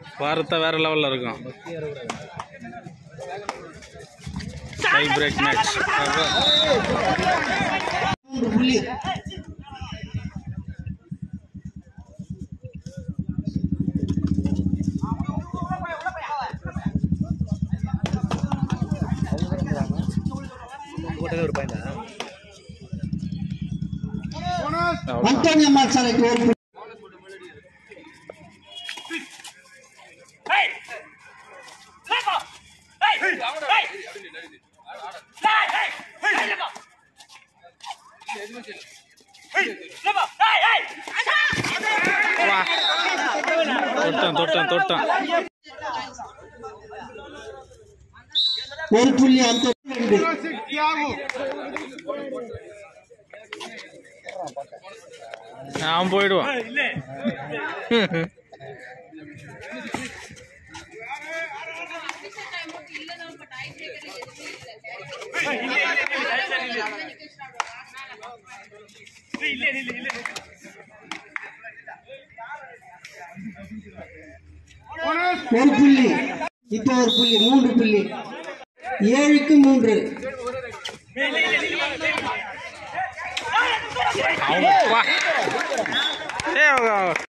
வாரத்தை வேற லெவலில் இருக்கும் டை பிரேக் மேட்ச் மூன்று புள்ளி அவ்வளோதான் அந்தோனி அம்மாள் சாலைக்கு ஒரு புள்ளி வா தொட்டான் தொட்டான் தொட்டான் ஒரு புள்ளி அந்த ரெண்டு அவன் போயிடுவான் ஒரு புள்ளி இப்போ ஒரு புள்ளி மூன்று புள்ளி ஏழுக்கு மூன்று அவன் வா ஏ